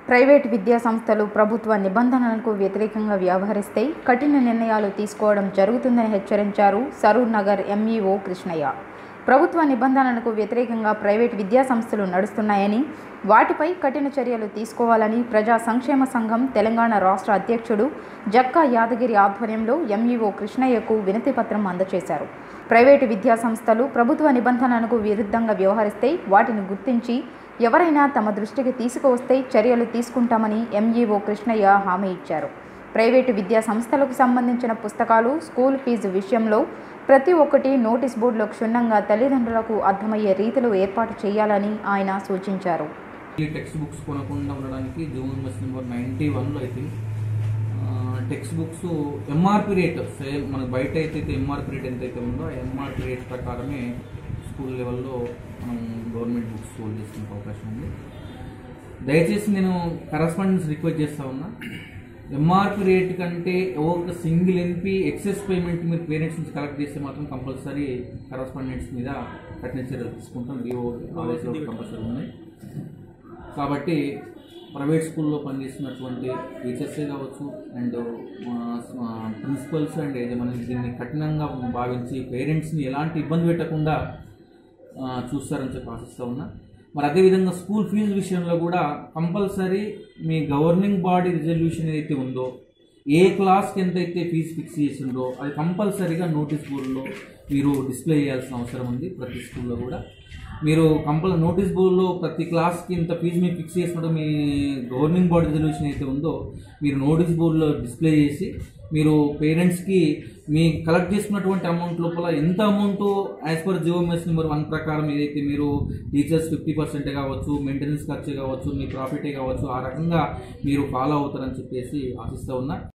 private విద్యా సంస్థలు ప్రభుత్వ నిబంధనలకు వ్యతిరేకంగా వ్యవహరిస్తే కఠిన నిర్ణయాలు తీసుకోవడం జరుగుతుందని హెచ్చరించారు సరూర్ నగర్ ఎంఈఓ కృష్ణయ్య ప్రభుత్వ నిబంధనలకు వ్యతిరేకంగా ప్రైవేట్ విద్యా సంస్థలు నడుస్తున్నాయని వాటిపై కఠిన చర్యలు తీసుకోవాలని ప్రజా సంక్షేమ సంఘం తెలంగాణ రాష్ట్ర అధ్యక్షుడు జక్కా యాదగిరి ఆధ్వర్యంలో ఎంఈఓ కృష్ణయ్యకు వినతి పత్రం అందజేశారు ప్రైవేటు విద్యా సంస్థలు ప్రభుత్వ నిబంధనలకు విరుద్ధంగా వ్యవహరిస్తే వాటిని గుర్తించి ఎవరైనా తమ దృష్టికి తీసుకువస్తే చర్యలు తీసుకుంటామని ఎంఈఓ కృష్ణయ్య హామీ ఇచ్చారు ప్రైవేటు విద్యా సంస్థలకు సంబంధించిన పుస్తకాలు స్కూల్ ఫీజు విషయంలో ప్రతి ఒక్కటి నోటీస్ బోర్డులో క్షుణ్ణంగా తల్లిదండ్రులకు అర్థమయ్యే రీతిలో ఏర్పాటు చేయాలని ఆయన సూచించారు ఈ టెక్స్ట్ బుక్స్ కొనకుండా ఉండడానికి జూన్ బస్ నెంబర్ నైంటీ వన్లో అయితే text books MRP rate same మనకు బయట అయితే ఎంఆర్పి రేట్ ఎంతైతే ఉందో ఆ ఎంఆర్పి రేట్ ప్రకారమే స్కూల్ లెవెల్లో మనం గవర్నమెంట్ బుక్స్ హోల్డ్ చేసుకునే అవకాశం ఉంది దయచేసి నేను కరస్పాండెన్స్ రిక్వెస్ట్ చేస్తా ఉన్నా ఎంఆర్పి రేట్ కంటే ఒక సింగిల్ ఎన్పి ఎక్సెస్ పేమెంట్ మీరు పేరెంట్స్ నుంచి కలెక్ట్ చేస్తే మాత్రం కంపల్సరీ కరస్పాండెంట్స్ మీద కఠిన చర్యలు తీసుకుంటాం డిఓ ఆదేశాలు కంపల్సరీ ఉన్నాయి కాబట్టి ప్రైవేట్ స్కూల్లో పనిచేస్తున్నటువంటి టీచర్సే కావచ్చు అండ్ ప్రిన్సిపల్స్ అండ్ యజమాని దీన్ని కఠినంగా భావించి పేరెంట్స్ని ఎలాంటి ఇబ్బంది పెట్టకుండా ఆ, చూస్తారని చెప్పి ఆశిస్తూ ఉన్నా మరి అదేవిధంగా స్కూల్ ఫీజు విషయంలో కూడా కంపల్సరీ మీ గవర్నింగ్ బాడీ రిజల్యూషన్ ఏదైతే ఉందో ఏ క్లాస్కి ఎంతైతే ఫీజు ఫిక్స్ చేసిందో అది కంపల్సరీగా నోటీస్ బోర్డులో మీరు డిస్ప్లే చేయాల్సిన అవసరం ఉంది ప్రతి స్కూల్లో కూడా మీరు కంపల్ నోటీస్ బోర్డులో ప్రతి క్లాస్కి ఇంత ఫీజు మీరు ఫిక్స్ చేసినట్టు మీ గవర్నింగ్ బాడీ రిజల్యూషన్ అయితే ఉందో మీరు నోటీస్ బోర్డులో డిస్ప్లే చేసి మీరు పేరెంట్స్కి మీ కలెక్ట్ చేసుకున్నటువంటి అమౌంట్ లోపల ఎంత అమౌంట్ యాజ్ పర్ జియోమెస్ నెంబర్ వన్ ప్రకారం ఏదైతే మీరు టీచర్స్ ఫిఫ్టీ పర్సెంటే కావచ్చు మెయింటెనెన్స్ ఖర్చు కావచ్చు మీ ప్రాఫిటే కావచ్చు ఆ రకంగా మీరు ఫాలో అవుతారని చెప్పేసి ఆశిస్తూ ఉన్నా